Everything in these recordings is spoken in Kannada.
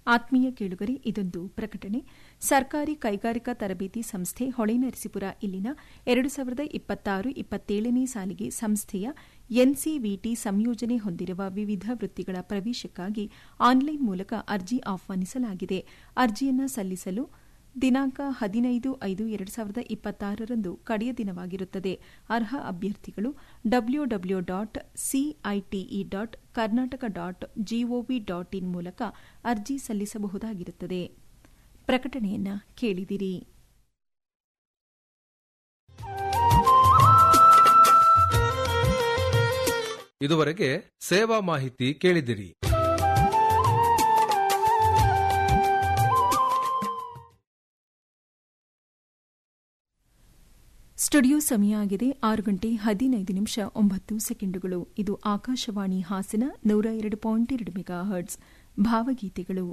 ಆತ್ಮೀಯ ಕೇಳುಗರೆ ಇದೊಂದು ಪ್ರಕಟಣೆ ಸರ್ಕಾರಿ ಕೈಗಾರಿಕಾ ತರಬೇತಿ ಸಂಸ್ಥೆ ಹೊಳೆನರಸೀಪುರ ಇಲ್ಲಿನ ಎರಡು ಸಾವಿರದ ಇಪ್ಪತ್ತಾರು ಇಪ್ಪತ್ತೇಳನೇ ಸಾಲಿಗೆ ಸಂಸ್ಥೆಯ ಎನ್ಸಿವಿಟಿ ಸಂಯೋಜನೆ ಹೊಂದಿರುವ ವಿವಿಧ ವೃತ್ತಿಗಳ ಪ್ರವೇಶಕ್ಕಾಗಿ ಆನ್ಲೈನ್ ಮೂಲಕ ಅರ್ಜಿ ಆಹ್ವಾನಿಸಲಾಗಿದೆ ಅರ್ಜಿಯನ್ನು ಸಲ್ಲಿಸಲು ದಿನಾಂಕ ಹದಿನೈದು ಐದು ಎರಡು ಸಾವಿರದ ಇಪ್ಪತ್ತಾರರಂದು ಕಡೆಯ ದಿನವಾಗಿರುತ್ತದೆ ಅರ್ಹ ಅಭ್ಯರ್ಥಿಗಳು W W dot CITE dot Karnataka dot GOV dot in ಮೂಲಕ ಅರ್ಜಿ ಸಲ್ಲಿಸಬಹುದಾಗಿರುತ್ತದೆ ಪ್ರಕಟಣೆಯನ್ನ ಕೇಳಿದಿರಿ ಇದುವರೆಗೆ ಸೇವಾ ಮಾಹಿತಿ ಕೇಳಿದಿರಿ ಸ್ಟುಡಿಯೋ ಸಮಯ ಆಗಿದೆ ಆರು ಗಂಟೆ ಹದಿನೈದು ನಿಮಿಷ ಒಂಬತ್ತು ಸೆಕೆಂಡುಗಳು ಇದು ಆಕಾಶವಾಣಿ ಹಾಸನ ನೂರ ಎರಡು ಪಾಯಿಂಟ್ ಎರಡು ಮೆಗಾ ಹರ್ಟ್ಸ್ ಭಾವಗೀತೆಗಳು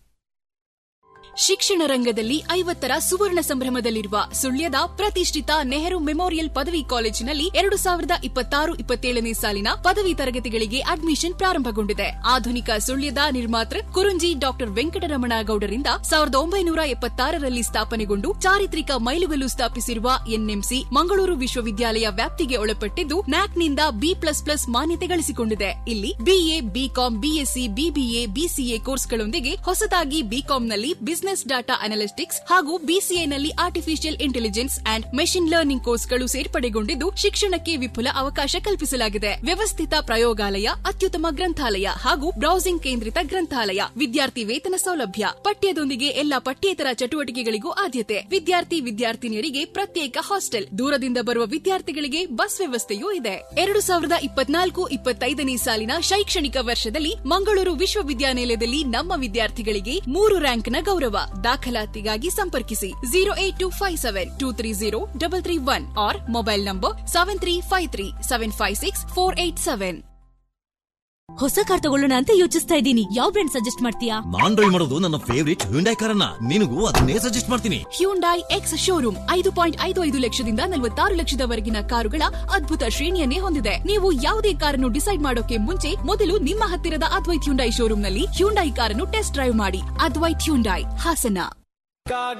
ಶಿಕ್ಷಣ ರಂಗದಲ್ಲಿ ಐವತ್ತರ ಸುವರ್ಣ ಸಂಭ್ರಮದಲ್ಲಿರುವ ಸುಳ್ಯದ ಪ್ರತಿಷ್ಠಿತ ನೆಹರು ಮೆಮೋರಿಯಲ್ ಪದವಿ ಕಾಲೇಜಿನಲ್ಲಿ ಎರಡು ಸಾವಿರದ ಇಪ್ಪತ್ತಾರು ಇಪ್ಪತ್ತೇಳನೇ ಸಾಲಿನ ಪದವಿ ತರಗತಿಗಳಿಗೆ ಅಡ್ಮಿಷನ್ ಪ್ರಾರಂಭಗೊಂಡಿದೆ ಆಧುನಿಕ ಸುಳ್ಯದ ನಿರ್ಮಾತೃ ಕುರುಂಜಿ ಡಾಕ್ಟರ್ ವೆಂಕಟರಮಣ ಗೌಡರಿಂದ ಸಾವಿರದ ಒಂಬೈನೂರ ಎಪ್ಪತ್ತಾರರಲ್ಲಿ ಸ್ಥಾಪನೆಗೊಂಡು ಚಾರಿತ್ರಿಕ ಮೈಲುಗಲ್ಲು ಸ್ಥಾಪಿಸಿರುವ ಎನ್ಎಂಸಿ ಮಂಗಳೂರು ವಿಶ್ವವಿದ್ಯಾಲಯ ವ್ಯಾಪ್ತಿಗೆ ಒಳಪಟ್ಟಿದ್ದು ನ್ಯಾಕ್ನಿಂದ ಬಿ ಪ್ಲಸ್ ಪ್ಲಸ್ ಮಾನ್ಯತೆ ಗಳಿಸಿಕೊಂಡಿದೆ ಇಲ್ಲಿ BA BCom BSc BBA BCA ಕೋರ್ಸ್ಗಳೊಂದಿಗೆ ಹೊಸದಾಗಿ ಬಿಕಾಂನಲ್ಲಿ ಬಿಸಿನೆಸ್ ಡಾಟಾ ಅನಾಲಿಸ್ಟಿಕ್ಸ್ ಹಾಗೂ ಬಿಸಿಎನಲ್ಲಿ artificial intelligence and machine learning ಕೋರ್ಸ್ಗಳು ಸೇರ್ಪಡೆಗೊಂಡಿದ್ದು ಶಿಕ್ಷಣಕ್ಕೆ ವಿಪುಲ ಅವಕಾಶ ಕಲ್ಪಿಸಲಾಗಿದೆ ವ್ಯವಸ್ಥಿತ ಪ್ರಯೋಗಾಲಯ ಅತ್ಯುತ್ತಮ ಗ್ರಂಥಾಲಯ ಹಾಗೂ ಬ್ರೌಸಿಂಗ್ ಕೇಂದ್ರಿತ ಗ್ರಂಥಾಲಯ ವಿದ್ಯಾರ್ಥಿ ವೇತನ ಸೌಲಭ್ಯ ಪಠ್ಯದೊಂದಿಗೆ ಎಲ್ಲಾ ಪಠ್ಯೇತರ ಚಟುವಟಿಕೆಗಳಿಗೂ ಆದ್ಯತೆ ವಿದ್ಯಾರ್ಥಿ ವಿದ್ಯಾರ್ಥಿನಿಯರಿಗೆ ಪ್ರತ್ಯೇಕ ಹಾಸ್ಟೆಲ್ ದೂರದಿಂದ ಬರುವ ವಿದ್ಯಾರ್ಥಿಗಳಿಗೆ ಬಸ್ ವ್ಯವಸ್ಥೆಯೂ ಇದೆ ಎರಡು ಸಾವಿರದ ಇಪ್ಪತ್ನಾಲ್ಕು ಇಪ್ಪತ್ತೈದನೇ ಸಾಲಿನ ಶೈಕ್ಷಣಿಕ ವರ್ಷದಲ್ಲಿ ಮಂಗಳೂರು ವಿಶ್ವವಿದ್ಯಾನಿಲಯದಲ್ಲಿ ನಮ್ಮ ವಿದ್ಯಾರ್ಥಿಗಳಿಗೆ ಮೂರು ರ್ಯಾಂಕ್ನ ಗೌರವ ದಾಖಲಾತಿಗಾಗಿ ಸಂಪರ್ಕಿಸಿ zero eight two five seven two three zero double three one or mobile number seven three five three seven five six four eight seven ಹೊಸ ಕಾರ್ ತಗೊಳ್ಳೋಣ ಅಂತ ಯೋಚಿಸ್ತಾ ಇದ್ದೀನಿ ಯಾವ ಬ್ರ್ಯಾಂಡ್ ಸಜೆಸ್ಟ್ ಮಾಡ್ತೀಯಾ ನಾನ್ ಡ್ರೈವ್ ಮಾಡೋದು ನನ್ನ ಫೇವರಿಟ್ ಹ್ಯುಂಡೈ ಕಾರನ್ನ ನಿನಗೂ ಅದನ್ನೇ ಸಜೆಸ್ಟ್ ಮಾಡ್ತೀನಿ ಹ್ಯೂಂಡೈ ಎಕ್ಸ್ ಶೋರೂಮ್ ಐದು ಪಾಯಿಂಟ್ ಐದು ಐದು ಲಕ್ಷದಿಂದ ನಲವತ್ತಾರು ಲಕ್ಷದವರೆಗಿನ ಕಾರುಗಳ ಅದ್ಭುತ ಶ್ರೇಣಿಯನ್ನೇ ಹೊಂದಿದೆ ನೀವು ಯಾವುದೇ ಕಾರನ್ನು ಡಿಸೈಡ್ ಮಾಡೋಕೆ ಮುಂಚೆ ಮೊದಲು ನಿಮ್ಮ ಹತ್ತಿರದ ಅದ್ವೈತ್ ಹ್ಯುಂಡೈ ಶೋರೂಮ್ನಲ್ಲಿ ಹ್ಯುಂಡೈ ಕಾರನ್ನು ಟೆಸ್ಟ್ ಡ್ರೈವ್ ಮಾಡಿ ಅದ್ವೈತ್ ಹ್ಯುಂಡೈ ಹಾಸನ